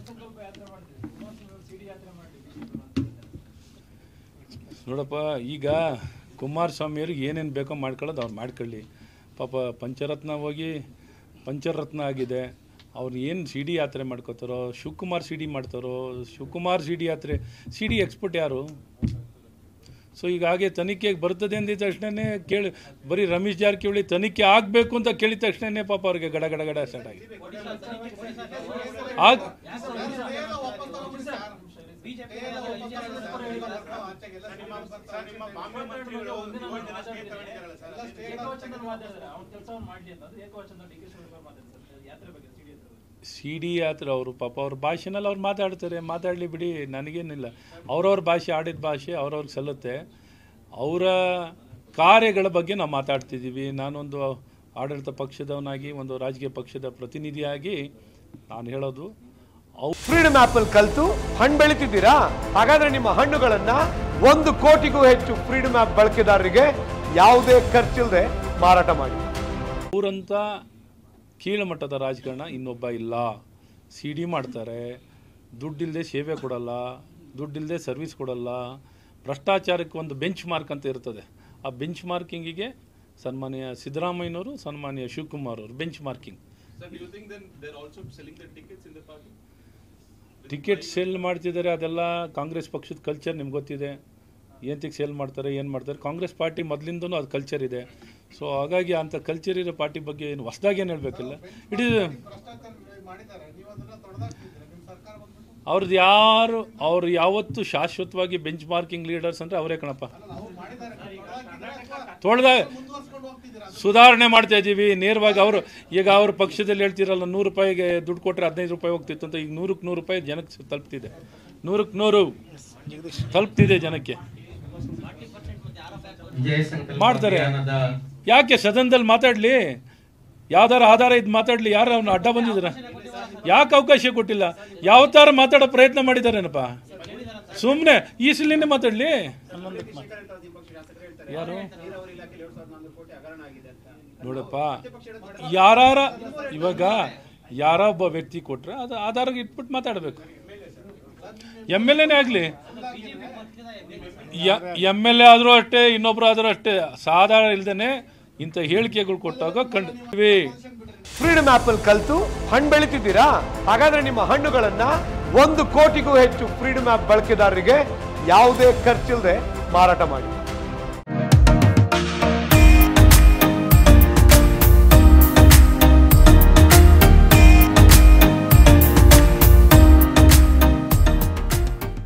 ನೋಡಪ್ಪ ಈಗ ಕುಮಾರಸ್ವಾಮಿಯವ್ರಿಗೆ ಏನೇನು ಬೇಕೋ ಮಾಡ್ಕೊಳ್ಳೋದು ಅವ್ರು ಮಾಡ್ಕೊಳ್ಳಿ ಪಾಪ ಪಂಚರತ್ನ ಹೋಗಿ ಪಂಚರತ್ನ ಆಗಿದೆ ಅವ್ರು ಏನು ಸಿ ಡಿ ಯಾತ್ರೆ ಮಾಡ್ಕೋತಾರೋ ಶಿವಕುಮಾರ್ ಸಿ ಡಿ ಮಾಡ್ತಾರೋ ಶಿವಕುಮಾರ್ ಸಿ ಡಿ ಯಾತ್ರೆ ಸಿ ಡಿ ಎಕ್ಸ್ಪರ್ಟ್ ಯಾರು ಸೊ ಈಗ ಹಾಗೆ ತನಿಖೆಗೆ ಬರ್ತದೆ ಅಂದಿದ ತಕ್ಷಣನೇ ಕೇಳಿ ಬರೀ ರಮೇಶ್ ಜಾರಕಿಹೊಳಿ ತನಿಖೆ ಆಗಬೇಕು ಅಂತ ಕೇಳಿದ ತಕ್ಷಣನೇ ಪಾಪ ಅವ್ರಿಗೆ ಗಡ ಗಡ ಗಡ ಸ್ಟಾರ್ಟ್ ಆಗಿದೆ ಆಗ ಸಿ ಡಿ ಯಾತ್ರೆ ಅವರು ಪಾಪ ಅವ್ರ ಭಾಷೆನಲ್ಲಿ ಅವ್ರು ಮಾತಾಡ್ತಾರೆ ಮಾತಾಡಲಿ ಬಿಡಿ ನನಗೇನಿಲ್ಲ ಅವ್ರವ್ರ ಭಾಷೆ ಆಡಿದ ಭಾಷೆ ಅವ್ರವ್ರಿಗೆ ಸಲ್ಲುತ್ತೆ ಅವರ ಕಾರ್ಯಗಳ ಬಗ್ಗೆ ನಾವು ಮಾತಾಡ್ತಿದ್ದೀವಿ ನಾನೊಂದು ಆಡಳಿತ ಪಕ್ಷದವನಾಗಿ ಒಂದು ರಾಜಕೀಯ ಪಕ್ಷದ ಪ್ರತಿನಿಧಿಯಾಗಿ ನಾನು ಹೇಳೋದು ಅವ್ ಫ್ರೀಡಮ್ ಆಪ್ ಅಲ್ಲಿ ಕಲ್ತು ಹಣ್ಣು ಬೆಳಿತಿದ್ದೀರಾ ಹಾಗಾದ್ರೆ ನಿಮ್ಮ ಹಣ್ಣುಗಳನ್ನ ಒಂದು ಕೋಟಿಗೂ ಹೆಚ್ಚು ಫ್ರೀಡಮ್ ಆಪ್ ಬಳಕೆದಾರರಿಗೆ ಯಾವುದೇ ಖರ್ಚಿಲ್ಲದೆ ಮಾರಾಟ ಮಾಡಿ ಅವರಂಥ ಕೀಳುಮಟ್ಟದ ರಾಜಕಾರಣ ಇನ್ನೊಬ್ಬ ಇಲ್ಲ ಸಿ ಡಿ ಮಾಡ್ತಾರೆ ದುಡ್ಡಿಲ್ಲದೆ ಸೇವೆ ಕೊಡಲ್ಲ ದುಡ್ಡಿಲ್ಲದೆ ಸರ್ವಿಸ್ ಕೊಡಲ್ಲ ಭ್ರಷ್ಟಾಚಾರಕ್ಕೆ ಒಂದು ಬೆಂಚ್ ಮಾರ್ಕ್ ಅಂತ ಇರ್ತದೆ ಆ ಬೆಂಚ್ ಮಾರ್ಕಿಂಗಿಗೆ ಸನ್ಮಾನ್ಯ ಸಿದ್ದರಾಮಯ್ಯನವರು ಸನ್ಮಾನ್ಯ ಶಿವಕುಮಾರ್ ಅವರು bench marking Sir, do you think then they're also selling the tickets in the party? Ticket sale ಮಾಡ್ತಿದ್ದಾರೆ ಅದೆಲ್ಲ ಕಾಂಗ್ರೆಸ್ ಪಕ್ಷದ ಕಲ್ಚರ್ ನಿಮ್ಗೆ ಗೊತ್ತಿದೆ ಏನಕ್ಕೆ ಸೇಲ್ ಮಾಡ್ತಾರೆ ಏನು ಮಾಡ್ತಾರೆ ಕಾಂಗ್ರೆಸ್ ಪಾರ್ಟಿ ಮೊದಲಿಂದನೂ ಅದು ಕಲ್ಚರ್ ಇದೆ ಸೊ ಹಾಗಾಗಿ ಅಂಥ ಕಲ್ಚರ್ ಇರೋ ಪಾರ್ಟಿ ಬಗ್ಗೆ ಏನು ಹೊಸ್ದಾಗಿ ಏನು ಹೇಳಬೇಕಿಲ್ಲ ಇಟ್ ಇಸ್ ಅವ್ರದ್ದು ಯಾರು ಅವ್ರು ಯಾವತ್ತು ಶಾಶ್ವತವಾಗಿ ಬೆಂಚ್ ಮಾರ್ಕಿಂಗ್ ಲೀಡರ್ಸ್ ಅಂದರೆ ಅವರೇ ಕಣಪ್ಪ ತೊಳೆದಾಗ ಸುಧಾರಣೆ ಮಾಡ್ತಾ ಇದ್ದೀವಿ ನೇರವಾಗಿ ಅವರು ಈಗ ಅವ್ರ ಪಕ್ಷದಲ್ಲಿ ಹೇಳ್ತಿರಲ್ಲ ನೂರು ರೂಪಾಯಿಗೆ ದುಡ್ಡು ಕೊಟ್ಟರೆ ಹದಿನೈದು ರೂಪಾಯಿ ಹೋಗ್ತಿತ್ತು ಅಂತ ಈಗ ನೂರಕ್ಕೆ ನೂರು ರೂಪಾಯಿ ಜನಕ್ಕೆ ತಲುಪ್ತಿದೆ ನೂರಕ್ಕೆ ನೂರು ತಲುಪ್ತಿದೆ ಜನಕ್ಕೆ ವಿಜಯ ಸಂಕಲ್ಪ ಮಾಡ್ತಾರೆ. ಅಭಿಯಾನದ ಯಾಕೆ ಸದನದಲ್ಲಿ ಮಾತಾಡಲಿ ಯಾವ್ದಾರ ಆಧಾರ ಇದು ಮಾತಾಡಲಿ ಯಾರು ಅವ್ನು ಅಡ್ಡ ಬಂದಿದ್ರ ಯಾಕೆ ಅವಕಾಶ ಕೊಟ್ಟಿಲ್ಲ ಯಾವ ಥರ ಮಾತಾಡೋ ಪ್ರಯತ್ನ ಮಾಡಿದಾರೇನಪ್ಪ ಸುಮ್ಮನೆ ಈ ಸಲಿನೇ ಮಾತಾಡಲಿ ಯಾರು ನೋಡಪ್ಪ ಯಾರಾರ ಇವಾಗ ಯಾರ ಒಬ್ಬ ವ್ಯಕ್ತಿ ಕೊಟ್ರೆ ಅದು ಆಧಾರ ಇಟ್ಬಿಟ್ಟು ಮಾತಾಡಬೇಕು ಎಮ್ ಎಲ್ ಎನೇ ಆಗಲಿ ಎಮ್ ಎಲ್ ಎ ಆದರೂ ಅಷ್ಟೇ ಇನ್ನೊಬ್ರು ಆದರೂ ಅಷ್ಟೇ ಸಾಧಾರಣ ಇಲ್ದೇನೆ ಇಂಥ ಹೇಳಿಕೆಗಳು ಕೊಟ್ಟಾಗ ಕಂಡ್ವಿ ಫ್ರೀಡಮ್ ಆಪ್ ಅಲ್ಲಿ ಕಲ್ತು ಹಣ್ಣು ಬೆಳಿತಿದ್ದೀರಾ ಹಾಗಾದ್ರೆ ನಿಮ್ಮ ಹಣ್ಣುಗಳನ್ನ ಒಂದು ಕೋಟಿಗೂ ಹೆಚ್ಚು ಫ್ರೀಡಮ್ ಆಪ್ ಬಳಕೆದಾರರಿಗೆ ಯಾವುದೇ ಖರ್ಚಿಲ್ಲದೆ ಮಾರಾಟ ಮಾಡಿ